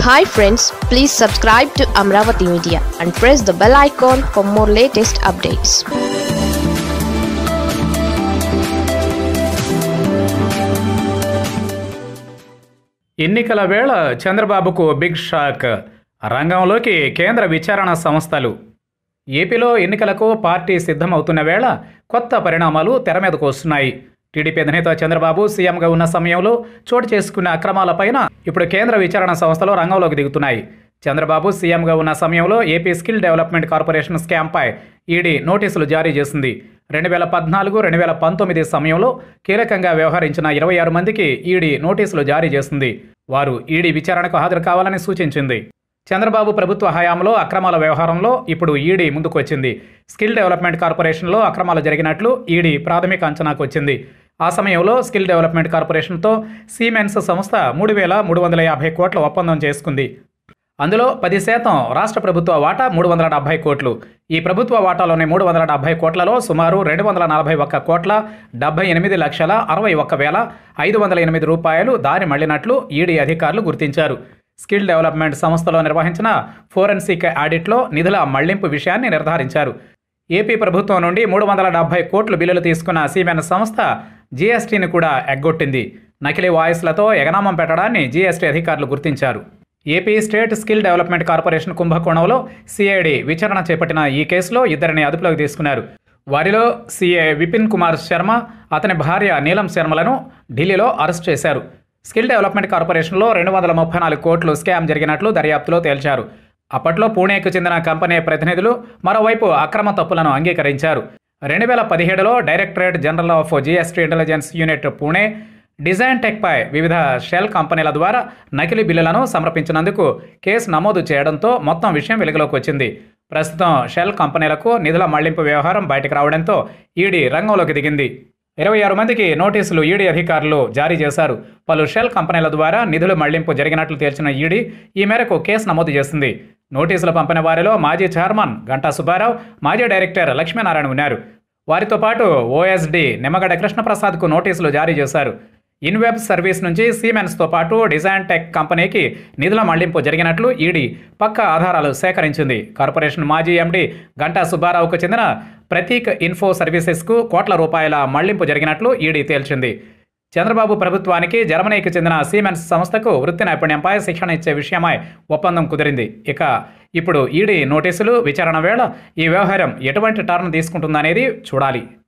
hi friends please subscribe to Amaravati media and press the bell icon for more latest updates ఎన్నికల వేళ చంద్రబాబుకు big shock రంగంలోకి కేంద్ర విచారణ సంస్థలు ఏపీలో ఎన్నికలకు పార్టీ సిద్ధమవుతున్న వేళ కొత్త పరిణామాలు తెర మీదకు వస్తున్నాయి టీడీపీ అధినేత చంద్రబాబు సీఎంగా ఉన్న సమయంలో చోటు చేసుకున్న అక్రమాలపైన ఇప్పుడు కేంద్ర విచారణ సంస్థలు రంగంలోకి దిగుతున్నాయి చంద్రబాబు సీఎంగా ఉన్న సమయంలో ఏపీ స్కిల్ డెవలప్మెంట్ కార్పొరేషన్ స్కామ్పై ఈడీ నోటీసులు జారీ చేసింది రెండు వేల పద్నాలుగు రెండు వేల పంతొమ్మిది సమయంలో కీలకంగా వ్యవహరించిన ఇరవై ఆరు మందికి ఈడీ నోటీసులు జారీ చేసింది వారు ఈడీ విచారణకు హాజరు కావాలని సూచించింది చంద్రబాబు ప్రభుత్వ హయాంలో అక్రమాల వ్యవహారంలో ఇప్పుడు ఈడీ ముందుకు వచ్చింది స్కిల్ డెవలప్మెంట్ కార్పొరేషన్లో అక్రమాలు జరిగినట్లు ఈడీ ప్రాథమిక అంచనాకు వచ్చింది ఆ సమయంలో స్కిల్ డెవలప్మెంట్ కార్పొరేషన్తో సీమెన్స్ సంస్థ మూడు వేల మూడు వందల యాభై కోట్ల ఒప్పందం చేసుకుంది అందులో పది శాతం రాష్ట్ర ప్రభుత్వ వాటా మూడు వందల డెబ్బై కోట్లు ఈ ప్రభుత్వ వాటాలోని మూడు వందల డెబ్బై కోట్లలో సుమారు రెండు వందల నలభై ఒక్క కోట్ల డెబ్బై ఎనిమిది లక్షల అరవై ఒక్క వేల ఐదు వందల ఎనిమిది రూపాయలు దారి మళ్లినట్లు ఈడీ అధికారులు గుర్తించారు స్కిల్ డెవలప్మెంట్ సంస్థలో నిర్వహించిన ఫోరెన్సిక్ ఆడిట్లో నిధుల మళ్లింపు విషయాన్ని నిర్ధారించారు ఏపీ ప్రభుత్వం నుండి మూడు వందల డెబ్బై కోట్లు బిల్లులు తీసుకున్న సీమెన్ సంస్థ జీఎస్టీని కూడా ఎగ్గొట్టింది నకిలీ వాయిస్లతో ఎగనామం పెట్టడాన్ని జీఎస్టీ అధికారులు గుర్తించారు A P state skill development corporation కుంభకోణంలో సిఐడి విచారణ చేపట్టిన ఈ కేసులో ఇద్దరిని అదుపులోకి తీసుకున్నారు వారిలో సిఏ విపిన్ కుమార్ శర్మ అతని భార్య నీలం శర్మలను ఢిల్లీలో అరెస్ట్ చేశారు స్కిల్ డెవలప్మెంట్ కార్పొరేషన్లో రెండు వందల ముప్పై నాలుగు కోట్లు స్కామ్ జరిగినట్లు దర్యాప్తులో తేల్చారు అప్పట్లో పూణేకు చెందిన కంపెనీ ప్రతినిధులు మరోవైపు అక్రమ తప్పులను అంగీకరించారు రెండు వేల పదిహేడులో directorate general of G S T intelligence unit Pune design టెక్పై వివిధ షెల్ కంపెనీల ద్వారా నకిలీ బిల్లులను సమర్పించినందుకు కేసు నమోదు చేయడంతో మొత్తం విషయం వెలుగులోకి వచ్చింది ప్రస్తుతం షెల్ కంపెనీలకు నిధుల మళ్లింపు వ్యవహారం బయటకు రావడంతో ఈడీ రంగంలోకి దిగింది ఇరవై ఆరు మందికి నోటీసులు ఈడీ అధికారులు జారీ చేశారు పలు షెల్ కంపెనీల ద్వారా నిధుల మళ్లింపు జరిగినట్లు తేల్చిన ఈడీ ఈ మేరకు కేసు నమోదు చేసింది నోటీసులు పంపిన వారిలో మాజీ చైర్మన్ గంటా సుబ్బారావు మాజీ డైరెక్టర్ లక్ష్మీనారాయణ ఉన్నారు వారితో పాటు ఓఎస్డి నిమ్మగడ్డ కృష్ణప్రసాద్కు నోటీసులు జారీ చేశారు ఇన్వెబ్ సర్వీస్ నుంచి సీమెన్స్తో పాటు డిజైన్ టెక్ కంపెనీకి నిధుల మళ్లింపు జరిగినట్లు ఈడీ పక్క ఆధారాలు సేకరించింది కార్పొరేషన్ మాజీ ఎండీ గంటా సుబ్బారావుకు చెందిన ప్రతీక్ ఇన్ఫో సర్వీసెస్కు కోట్ల రూపాయల మళ్లింపు జరిగినట్లు ఈడీ తేల్చింది చంద్రబాబు ప్రభుత్వానికి జర్మనీకి చెందిన సీమెన్స్ సంస్థకు వృత్తి నైపుణ్యంపై శిక్షణ ఇచ్చే విషయమై ఒప్పందం కుదిరింది ఇక ఇప్పుడు ఈడీ నోటీసులు విచారణ వేళ ఈ వ్యవహారం ఎటువంటి టర్న్ తీసుకుంటుందనేది చూడాలి